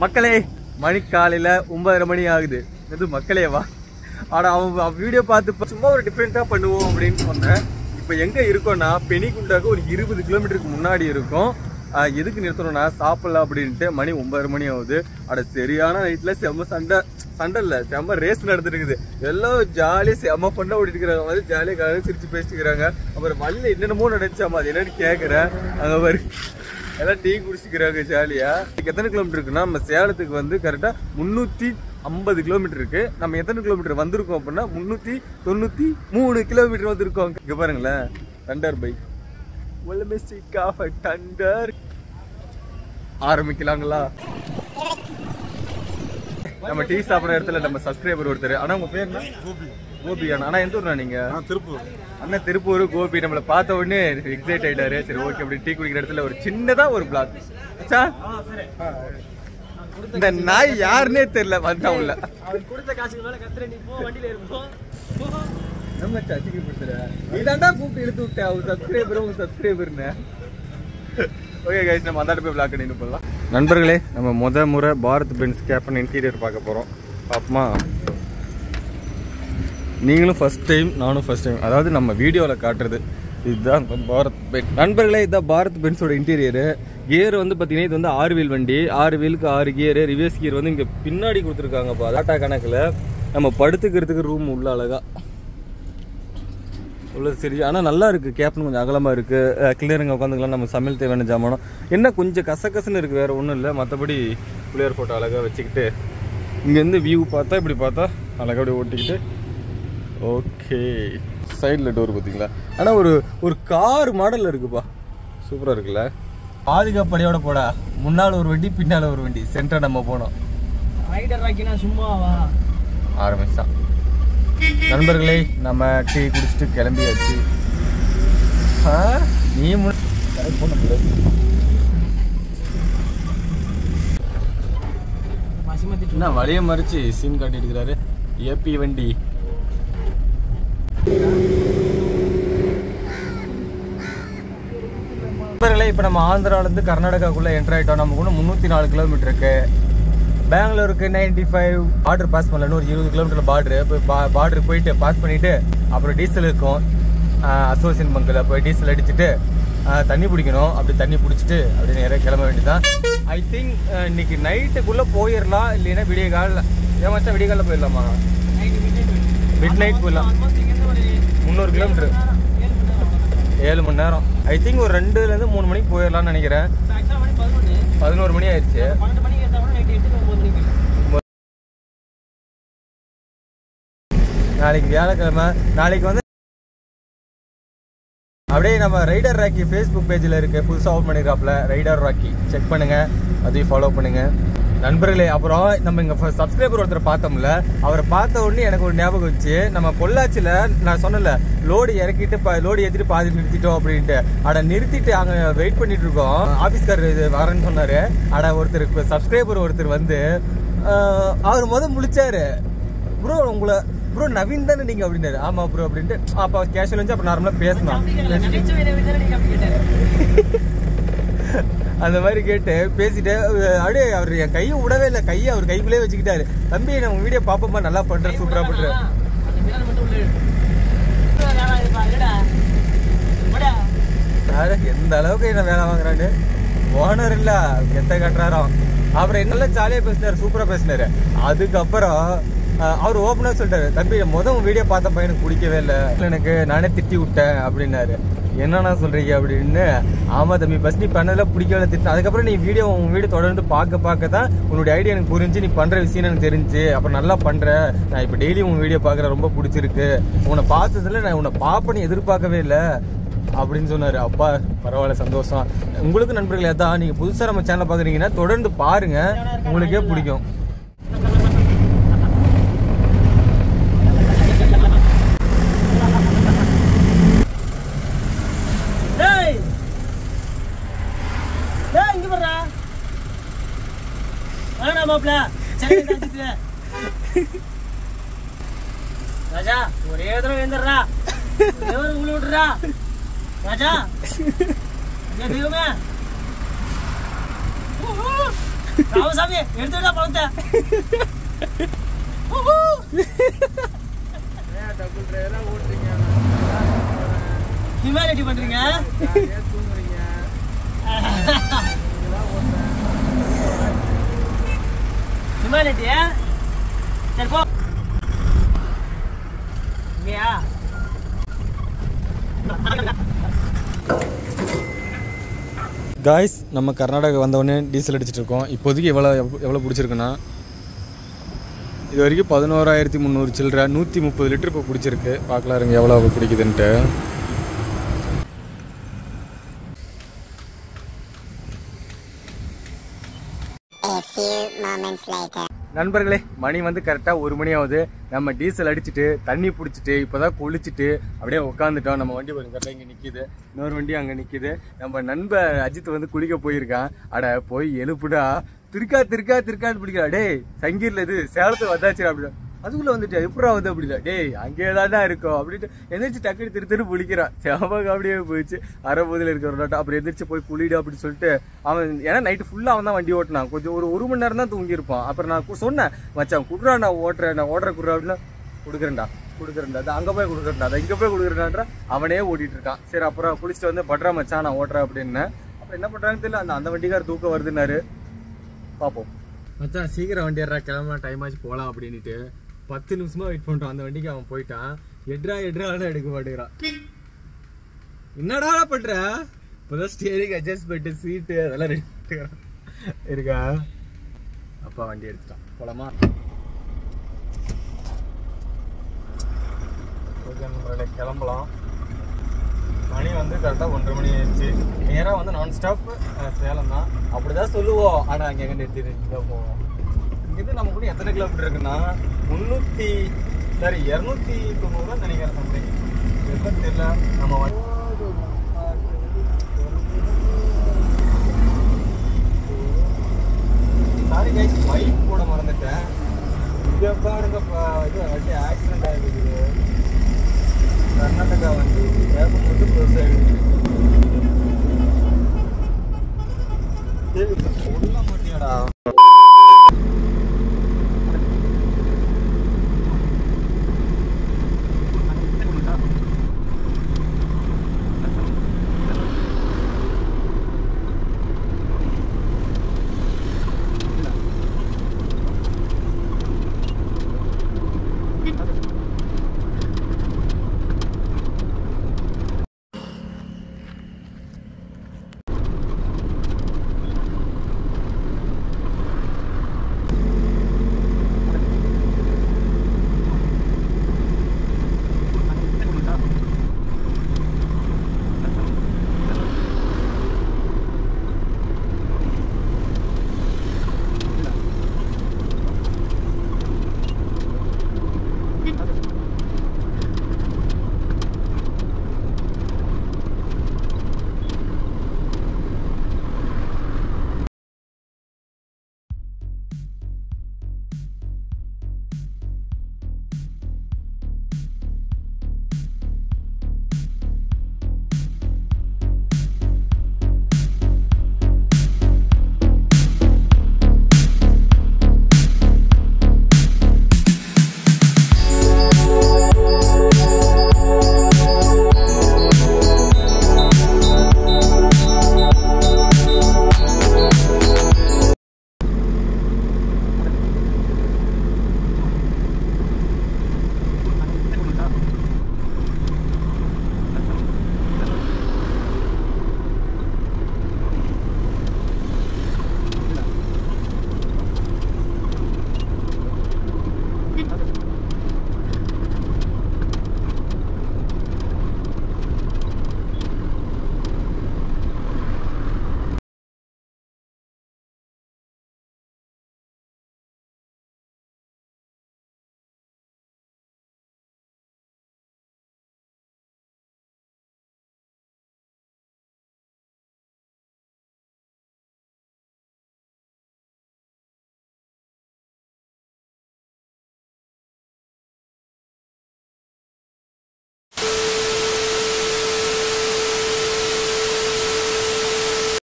மக்களே மணி காலையில ஒன்பதரை மணி ஆகுது இது மக்களே வா ஆனா அவன் வீடியோ பார்த்து இப்ப சும்மா ஒரு டிஃப்ரெண்டா பண்ணுவோம் அப்படின்னு சொன்னேன் இப்போ எங்க இருக்கோம்னா பெனிகுண்டாக்கு ஒரு இருபது கிலோமீட்டருக்கு முன்னாடி இருக்கும் ஆஹ் எதுக்கு நிறுத்தணும்னா சாப்பிடலாம் அப்படின்ட்டு மணி ஒன்பதரை மணி ஆகுது அட சரியான நைட்ல செம்ம சண்டை சண்டை இல்ல செம்ம ரேஸ் நடந்துட்டு இருக்குது எல்லாம் ஜாலியா செம்ம பண்ண ஓடிட்டு இருக்கிறாங்க மாதிரி ஜாலியா கலந்து சிரிச்சு பேசிக்கிறாங்க அப்புறம் வழியில என்னென்னமோ நடந்துச்சாமா அது என்னன்னு கேக்குறேன் அங்க பாரு எல்லாம் டீ குடிச்சிக்கிறாங்க ஜாலியா இதுக்கு எத்தனை கிலோமீட்டர் இருக்குன்னா நம்ம சேலத்துக்கு வந்து கரெக்டா முன்னூத்தி ஐம்பது கிலோமீட்டர் இருக்கு நம்ம எத்தனை கிலோமீட்டர் வந்திருக்கோம் அப்படின்னா முன்னூத்தி தொண்ணூத்தி மூணு கிலோமீட்டர் வந்திருக்கோம் இங்க பாருங்களேன் thunder bike Olympic of thunder ஆரம்பிக்கலாங்களா நம்ம டீ சாப்பிடுற இடத்துல நம்ம சப்ஸ்கிரைபர் ஒருத்தர் ஆனா உங்க பேர் என்ன கோபி கோபி அண்ணா ஆனா எந்த ஊர்ண்ணா நீங்க திருப்பூர் அண்ணன் திருப்பூர் கோபி நம்மள பார்த்த உடனே எக்ஸைட் ஆயிட்டாரு சரி ஓகே அப்படி டீ குடிக்கிற இடத்துல ஒரு சின்னதா ஒரு பிளாக் அச்சா இந்த நாய் யாருன்னே தெரியல வந்தா உள்ள அவன் கொடுத்த காசுக்கு மேல கத்துற நீ போ வண்டியில இருப்போம் நம்ம அசிங்கப்படுத்துற நீ தாண்டா கூப்பிட்டு இழுத்து விட்ட அவங்க சப்ஸ்கிரைபர் உங்க சப்ஸ்கிரைபர்னு ஓகே கைஸ் நம்ம அந்த போய் பிளாக் பண்ணி போடலாம் நண்பர்களே நம்ம முத முறை பாரத் பென்ஸ் கேப்பன் இன்டீரியர் பார்க்க போறோம் பாப்பமா நீங்களும் ஃபர்ஸ்ட் டைம் நானும் ஃபர்ஸ்ட் டைம் அதாவது நம்ம வீடியோவில் காட்டுறது இதுதான் பாரத் பென் நண்பர்களே இதுதான் பாரத் பென்ஸோட இன்டீரியரு கியர் வந்து பார்த்தீங்கன்னா இது வந்து ஆறு வீல் வண்டி ஆறு வீலுக்கு ஆறு கியர் ரிவர்ஸ் கியர் வந்து இங்கே பின்னாடி கொடுத்துருக்காங்கப்பா டாட்டா கணக்கில் நம்ம படுத்துக்கிறதுக்கு ரூம் உள்ள அழகா உள்ள சரி ஆனால் நல்லா இருக்கு கேப்டன் கொஞ்சம் அகலமாக இருக்கு கிளியருங்க உட்காந்துக்கலாம் நம்ம சமையல் தேவையான ஜாமானம் என்ன கொஞ்சம் கசகசன்னு இருக்கு வேற ஒன்றும் இல்லை மற்றபடி பிள்ளையர் ஃபோட்டோ அழகாக வச்சுக்கிட்டு இங்கேருந்து வியூ பார்த்தா இப்படி பார்த்தா அழகாக அப்படியே ஓட்டிக்கிட்டு ஓகே சைடில் டோர் பார்த்தீங்களா ஆனால் ஒரு ஒரு கார் மாடலில் இருக்குப்பா சூப்பராக இருக்குல்ல பாதுகாப்படையோட போடா முன்னால் ஒரு வண்டி பின்னால் ஒரு வண்டி சென்டர் நம்ம போனோம் ரைடர் ராக்கினா சும்மாவா ஆரம்பிச்சான் நண்பர்களே நம்ம டீ குடிச்சிட்டு கிளம்பியாச்சு ஆ, நீ முன் போன பசுமதி என்ன வழிய மறிச்சு சீன் காட்டிட்டு இருக்கிறாரு ஏபி வண்டி நண்பர்களே இப்போ நம்ம ஆந்திராவிலேருந்து கர்நாடகாக்குள்ளே என்டர் ஆகிட்டோம் நமக்கு இன்னும் முந்நூற்றி நாலு கிலோமீட்டர் இருக்கு பெங்களூருக்கு நைன்டி ஃபைவ் பார்டர் பாஸ் பண்ணல ஒரு இருபது கிலோமீட்டர் பார்டரு போய் பார்டர் போயிட்டு பாஸ் பண்ணிட்டு அப்புறம் டீசல் இருக்கும் அசோசியன் பங்கில் போய் டீசல் அடிச்சுட்டு ஆஹ், தண்ணி பிடிக்கணும் அப்படி தண்ணி பிடிச்சிட்டு அப்படியே நேராக கிளம்ப வேண்டியதான் ஐ திங்க் இன்னைக்கு நைட்டுக்குள்ளே போயிடலாம் இல்லைன்னா விடிய காலில் ஏமாச்சா விடிய காலில் போயிடலாமா மிட் நைட் போயிடலாம் முந்நூறு கிலோமீட்டர் ஏழு மணி நேரம் ஐ திங்க் ஒரு ரெண்டுலேருந்து மூணு மணிக்கு போயிடலாம்னு நினைக்கிறேன் மணி பதினொன்று பதினோரு மணி ஆயிடுச்சு பன்னெண்டு மணிக்கு எடுத்தா கூட நைட்டு எட்டு ஒன்பது மணிக்கு நாளைக்கு வியாழக்கிழமை நாளைக்கு வந்து அப்படியே நம்ம ரைடர் ராக்கி ஃபேஸ்புக் பேஜில் இருக்கு புதுசாக ஓப்பன் பண்ணிருக்காப்ல ரைடர் ராக்கி செக் பண்ணுங்க அதையும் ஃபாலோ பண்ணுங்க நண்பர்களே அப்புறம் நம்ம இங்க சப்ஸ்கிரைபர் ஒருத்தர் பார்த்தோம்ல அவரை பார்த்த உடனே எனக்கு ஒரு ஞாபகம் வச்சு நம்ம பொள்ளாச்சியில் நான் சொன்னல லோடு இறக்கிட்டு ப- லோடு ஏற்றிட்டு பாதி நிறுத்திட்டோம் அப்படின்ட்டு அட நிறுத்திட்டு அங்கே வெயிட் பண்ணிட்டு இருக்கோம் ஆஃபீஸ்காரர் இது வரேன்னு சொன்னாரு அட ஒருத்தர் சப்ஸ்கிரைபர் ஒருத்தர் வந்து ஆஹ், அவர் முத முழிச்சாரு ப்ரோ உங்களை ப்ரோ நவீன் தானே நீங்க அப்படின்னாரு ஆமா ப்ரோ அப்படின்ட்டு அப்ப கேஷுவல் வந்து அப்ப நார்மலா பேசலாம் அப்படி இல்லை நினைச்ச வேலை விட்டு நீங்க அப்படி கேட்டாரு அந்த மாதிரி கேட்டு பேசிட்டு அஹ், அப்படியே அவர் என் கையை விடவே இல்லை கையை அவர் கைக்குள்ளே வச்சுக்கிட்டாரு தம்பி நம்ம வீடியோ பாப்போமா நல்லா பண்ற சூப்பரா பண்ற அந்த மிரர் மட்டும் உள்ள இரு. யாரா இது பாருடா போடா யாரு எந்த அளவுக்கு என்ன வேலை வாங்குறான்னு ஓனர் இல்ல எத்த கட்டுறாராம் அப்புறம் என்னெல்லாம் ஜாலியா பேசினாரு சூப்பரா பேசினாரு அதுக்கப்புறம் அஹ், அவர் ஓப்பனா சொல்லிட்டாரு தம்பி முதல் வீடியோ பார்த்த பையனுக்கு பிடிக்கவே இல்லை எனக்கு நானே திட்டி விட்டேன் அப்படின்னாரு என்னண்ணா சொல்றீங்க அப்படின்னு ஆமா தம்பி ஃபர்ஸ்ட் நீ பண்ணதுல பிடிக்கவே திட்டம் அதுக்கப்புறம் நீ வீடியோ உன் வீடியோ தொடர்ந்து பார்க்க பார்க்க தான் உன்னுடைய ஐடியா எனக்கு புரிஞ்சு நீ பண்ற விஷயம் எனக்கு தெரிஞ்சு அப்புறம் நல்லா பண்ற நான் இப்போ டெய்லி உன் வீடியோ பார்க்குறேன் ரொம்ப பிடிச்சிருக்கு உன்னை பார்த்ததுல நான் உன்னை பார்ப்பேன்னு எதிர்பார்க்கவே இல்லை அப்படின்னு சொன்னாரு அப்பா பரவாயில்ல சந்தோஷம் உங்களுக்கு நண்பர்களே தான் நீங்க புதுசா நம்ம சேனல் பாக்குறீங்கன்னா தொடர்ந்து பாருங்க உங்களுக்கே பிடிக்கும் டேய் டேய் இங்க பாருடா வேணா மாப்ள சரி தாச்சிட்டு ராஜா ஒரே தடவை எழுந்துடுறா ஒரே ஒரு உள்ள விட்டுறா ராஜா ஏ தெய்வமே ராமசாமி எடுத்துடா பழத்தை டபுள் டிரைவரா ஓட்டுறீங்க ஹியூமனிட்டி பண்றீங்க தூங்குறீங்க ஹியூமனிட்டி சரி போ இல்லையா காய்ஸ் நம்ம கர்நாடகா வந்தவொடனே டீசல் அடிச்சிட்டு இருக்கோம் இப்போதைக்கு எவ்வளோ எவ்வளோ பிடிச்சிருக்குன்னா இது வரைக்கும் பதினோராயிரத்தி முந்நூறு சில்லற நூற்றி முப்பது லிட்டர் இப்போ பிடிச்சிருக்கு பார்க்கலாம் இருங்க எவ்வளோ பிடிக்குதுன்ட்டு A few moments later. நண்பர்களே மணி வந்து கரெக்டாக ஒரு மணி ஆகுது நம்ம டீசல் அடிச்சுட்டு தண்ணி பிடிச்சிட்டு இப்போதான் குளிச்சுட்டு அப்படியே உட்காந்துட்டோம் நம்ம வண்டி பாருங்க கரெக்டாக இங்கே நிற்கிது இன்னொரு வண்டி அங்கே நிற்கிது நம்ம நண்பர் அஜித் வந்து குளிக்க போயிருக்கான் அட போய் எழுப்புடா திருக்கா திருக்கா திருக்கான்னு பிடிக்கிறா டேய் சங்கீரில் இது சேலத்துக்கு வந்தாச்சு அப்படின்னா அதுக்குள்ள வந்துட்டு எப்படா வந்து அப்படின்னா டேய் அங்கே தாண்டா இருக்கும் அப்படின்ட்டு எந்திரிச்சு டக்குனு திரு திரு பிடிக்கிறான் செவக அப்படியே போயிடுச்சு அரைபோதில் இருக்கிறவனாட்டம் அப்புறம் எந்திரிச்சு போய் குளிடு அப்படின்னு சொல்லிட்டு அவன் ஏன்னா நைட்டு ஃபுல்லாக அவன் தான் வண்டி ஓட்டினான் கொஞ்சம் ஒரு ஒரு மணி நேரம் தான் தூங்கியிருப்பான் அப்புறம் நான் கு- சொன்னேன் மச்சான் குடுறா நான் ஓட்டுறேன் நான் ஓடுற குடுறா அப்படின்னா கொடுக்குறேன்டா கொடுக்குறேன்டா அது அங்கே போய் கொடுக்குறேன்டா அது இங்கே போய் கொடுக்குறேன்டா அவனே ஓட்டிட்டு இருக்கான் சரி அப்புறம் குளிச்சுட்டு வந்து பட்றா மச்சான் நான் ஓட்டுறேன் அப்படின்னு அப்புறம் என்ன பண்ணுறாங்கன்னு தெரியல அந்த அந்த வண்டிக்கார தூக்கம் வருதுன்னாரு பார்ப்போம் மச்சான் சீக்கிரம் வண்டி ஏறா கிளம்ப டைம் ஆச்சு போகலாம் அப்படின்ட்டு பத்து நிமிஷமா வெயிட் பண்றான் அந்த வண்டிக்கு அவன் போயிட்டான் எட்ரா எட்ராலாம் எடுக்க மாட்டேங்கிறான் என்னடா பண்ற இப்போதான் ஸ்டியரிங் அட்ஜஸ்ட்மெண்ட் சீட்டு அதெல்லாம் ரெடி பண்ணிக்கிறான் இருக்கா அப்பா வண்டி எடுத்துட்டான் போலாமா ஓகே நண்பர்களே, கிளம்பலாம் மணி வந்து கரெக்டாக ஒன்றரை மணி ஆயிடுச்சு நேராக வந்து நான் ஸ்டாப் சேலம் தான் அப்படிதான் சொல்லுவோம் ஆனால் அங்கே எங்கே நிறுத்தி நிறுத்தி தான் போவோம் இங்கேருந்து நம்ம கூட எத்தனை கிலோமீட்டர் இருக்குன்னா முந்நூற்றி சாரி இரநூத்தி தொண்ணூறுவா நினைக்கிறேன் சம்திங் எவ்வளோ தெரியல நம்ம வந்து சாரி கைஸ் பைக் போட மறந்துட்டேன் இங்கே பாருங்க பா- இது வண்டி ஆக்சிடென்ட் ஆகிருக்குது கர்நாடகா வண்டி வேகம் மட்டும் க்ளோஸ் ஆகிடுச்சு சொல்ல மாட்டியாடா